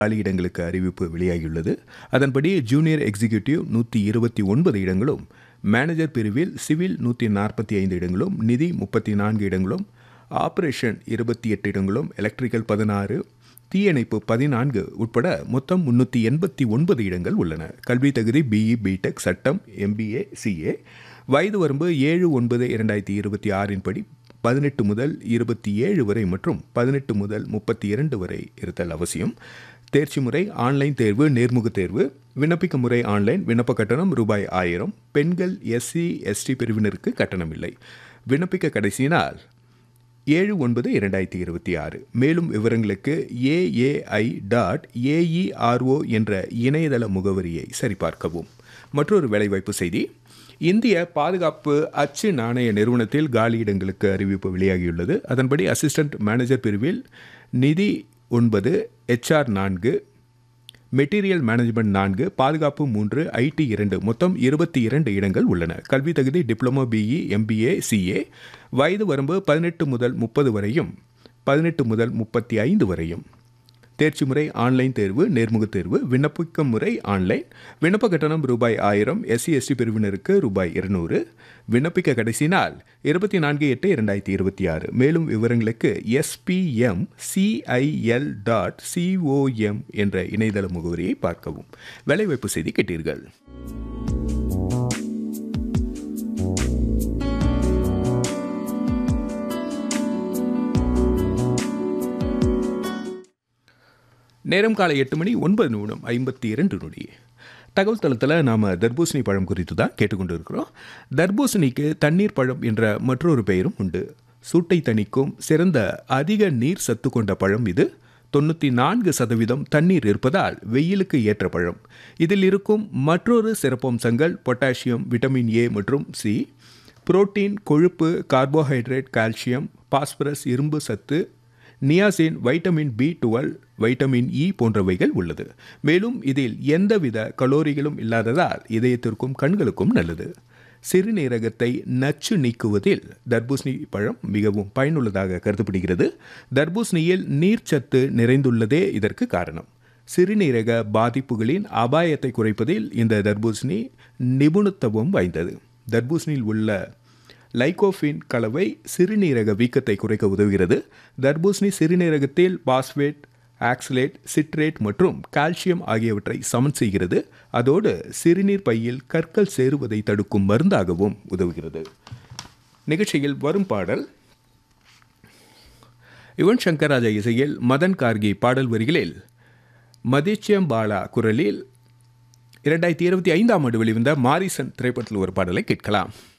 காலியிடங்களுக்கு அறிவிப்பு வெளியாகியுள்ளது அதன்படி ஜூனியர் எக்ஸிகியூட்டிவ் நூற்றி இருபத்தி ஒன்பது இடங்களும் மேனேஜர் பிரிவில் சிவில் நூற்றி நாற்பத்தி ஐந்து இடங்களும் நிதி முப்பத்தி நான்கு இடங்களும் ஆபரேஷன் இருபத்தி எட்டு இடங்களும் எலக்ட்ரிக்கல் பதினாறு தீயணைப்பு பதினான்கு உட்பட மொத்தம் முன்னூற்றி எண்பத்தி ஒன்பது இடங்கள் உள்ளன கல்வி தகுதி பிஇ பிடெக் சட்டம் எம்பிஏ சிஏ வயது வரம்பு ஏழு ஒன்பது இரண்டாயிரத்தி இருபத்தி ஆறின் படி பதினெட்டு முதல் இருபத்தி ஏழு வரை மற்றும் பதினெட்டு முதல் முப்பத்தி இரண்டு வரை இருத்தல் அவசியம் தேர்ச்சி முறை ஆன்லைன் தேர்வு நேர்முக தேர்வு விண்ணப்பிக்க முறை ஆன்லைன் விண்ணப்ப கட்டணம் ரூபாய் ஆயிரம் பெண்கள் எஸ்சி எஸ்டி பிரிவினருக்கு கட்டணம் இல்லை விண்ணப்பிக்க கடைசி நாள் ஏழு ஒன்பது இரண்டாயிரத்தி இருபத்தி ஆறு மேலும் விவரங்களுக்கு ஏஏஐ டாட் ஏஇஆர்ஓ என்ற இணையதள முகவரியை சரிபார்க்கவும் மற்றொரு வேலைவாய்ப்பு செய்தி இந்திய பாதுகாப்பு அச்சு நாணய நிறுவனத்தில் காலியிடங்களுக்கு அறிவிப்பு வெளியாகியுள்ளது அதன்படி அசிஸ்டன்ட் மேனேஜர் பிரிவில் நிதி ஒன்பது எச்ஆர் நான்கு மெட்டீரியல் மேனேஜ்மெண்ட் நான்கு பாதுகாப்பு மூன்று ஐடி இரண்டு மொத்தம் இருபத்தி இரண்டு இடங்கள் உள்ளன கல்வி தகுதி டிப்ளமோ பிஇ எம்பிஏ சிஏ வயது வரம்பு பதினெட்டு முதல் முப்பது வரையும் பதினெட்டு முதல் முப்பத்தி ஐந்து வரையும் தேர்ச்சி முறை ஆன்லைன் தேர்வு நேர்முக தேர்வு விண்ணப்பிக்கும் முறை ஆன்லைன் விண்ணப்ப கட்டணம் ரூபாய் ஆயிரம் எஸ்சி எஸ்டி பிரிவினருக்கு ரூபாய் இருநூறு விண்ணப்பிக்க கடைசி நாள் இருபத்தி நான்கு எட்டு இரண்டாயிரத்தி இருபத்தி ஆறு மேலும் விவரங்களுக்கு எஸ்பிஎம் சிஐஎல் டாட் சிஓஎம் என்ற இணையதள முகவரியை பார்க்கவும் வேலைவாய்ப்பு செய்தி கேட்டீர்கள் நேரம் காலை எட்டு மணி ஒன்பது நிமிடம் ஐம்பத்தி இரண்டு நொடி தகவல் தளத்தில் நாம் தர்பூசணி பழம் குறித்து தான் கேட்டுக்கொண்டு இருக்கிறோம் தர்பூசணிக்கு தண்ணீர் பழம் என்ற மற்றொரு பெயரும் உண்டு சூட்டை தணிக்கும் சிறந்த அதிக நீர் சத்து கொண்ட பழம் இது தொண்ணூற்றி நான்கு சதவீதம் தண்ணீர் இருப்பதால் வெயிலுக்கு ஏற்ற பழம் இதில் இருக்கும் மற்றொரு சிறப்பம்சங்கள் பொட்டாசியம் விட்டமின் ஏ மற்றும் சி புரோட்டீன் கொழுப்பு கார்போஹைட்ரேட் கால்சியம் பாஸ்பரஸ் இரும்பு சத்து niacin vitamin B twelve vitamin E போன்றவைகள் உள்ளது மேலும் இதில் எந்தவித கலோரிகளும் இல்லாததால் இதயத்திற்கும் கண்களுக்கும் நல்லது சிறுநீரகத்தை நச்சு நீக்குவதில் தர்பூசணி பழம் மிகவும் பயனுள்ளதாக கருதப்படுகிறது தர்பூசணியில் நீர்ச்சத்து நிறைந்துள்ளதே இதற்கு காரணம் சிறுநீரக பாதிப்புகளின் அபாயத்தை குறைப்பதில் இந்த தர்பூசணி நிபுணத்துவம் வாய்ந்தது தர்பூசணியில் உள்ள லைகோஃபின் கலவை சிறுநீரக வீக்கத்தை குறைக்க உதவுகிறது தர்பூசணி சிறுநீரகத்தில் பாஸ்பேட் ஆக்சலேட் சிட்ரேட் மற்றும் கால்சியம் ஆகியவற்றை சமன் செய்கிறது அதோடு சிறுநீர் பையில் கற்கள் சேருவதை தடுக்கும் மருந்தாகவும் உதவுகிறது நிகழ்ச்சியில் வரும் பாடல் யுவன் சங்கர் ராஜா இசையில் மதன் கார்கி பாடல் வரிகளில் மதிச்சியம் பாலா குரலில் இரண்டாயிரத்தி இருபத்தி ஐந்தாம் ஆண்டு வெளிவந்த மாரிசன் திரைப்படத்தில் ஒரு பாடலை கேட்கலாம்